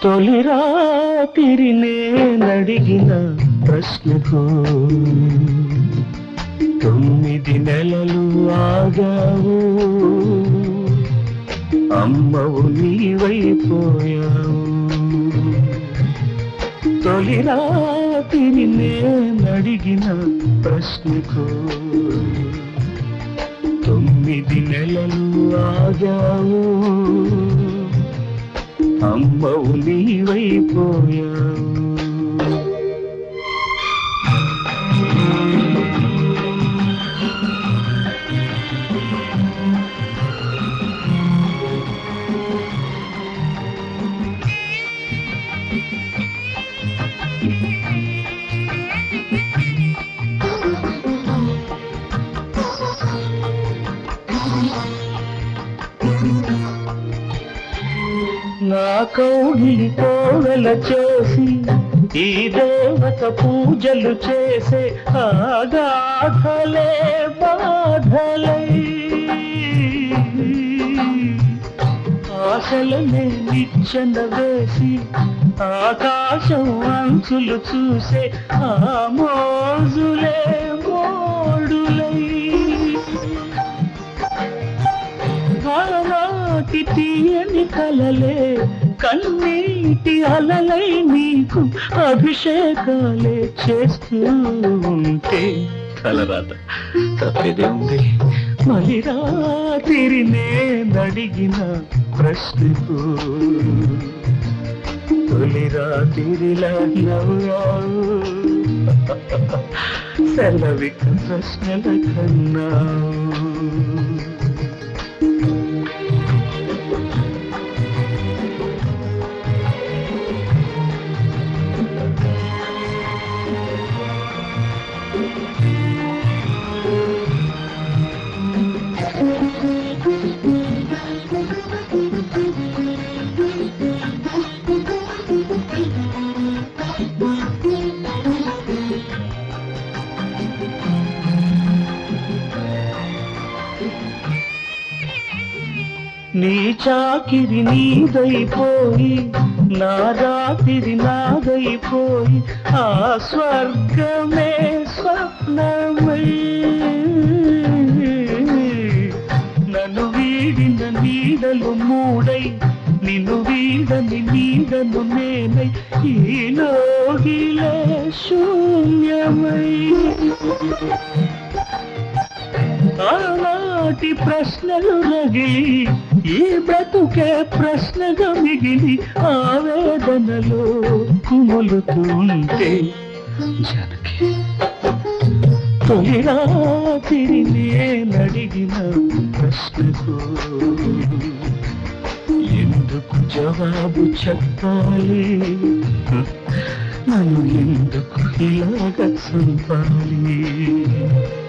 తొలి రాత్రి నేనడిగిన ప్రశ్నకు తొమ్మిది నెలలు ఆగావు అమ్మవు నీవైపోయావు తొలి రాత్రి నేనడిగిన ప్రశ్నకు తొమ్మిది నెలలు ఆగావు అమ్మవు నీవైపోయావు నా కౌగిలి కోవెల చేసి ఈ దేవత పూజలు చేసే ఆగాధలే బాధలై ఆశలనే నిచ్చెన వేసి ఆకాశం అంచులు చూసే ఆ మోజులే మోడులై ఆనాటి తీయని కలలే కన్నీటి అలలై నీకు అభిషేకాలే చేస్తూ ఉంటే కలరాత తప్పేదే ఉంది మళ్ళీ రాత్రి నేనడిగిన ప్రశ్నకు తొలి రాత్రిలా నవ్వావు సెలవిక ప్రశ్నల కన్నా నీ చాకిరి నీదైపోయి నా రాత్రి నాదైపోయి ఆ స్వర్గమే స్వప్నమై నన్ను వీడిన నీడలు మూడై నిన్ను వీడని నీడను నేనై ఈ లోగిలే శూన్యమై ఆనాటి ప్రశ్నలు రగిలి ఈ బ్రతుకే ప్రశ్నగా మిగిలి ఆవేదనలో కుములుతుంటే జనకి తొలి రాత్రి నేనడిగిన ప్రశ్నకు ఎందుకు జవాబు చెప్పాలి నన్ను ఎందుకు ఇలాగ చంపాలి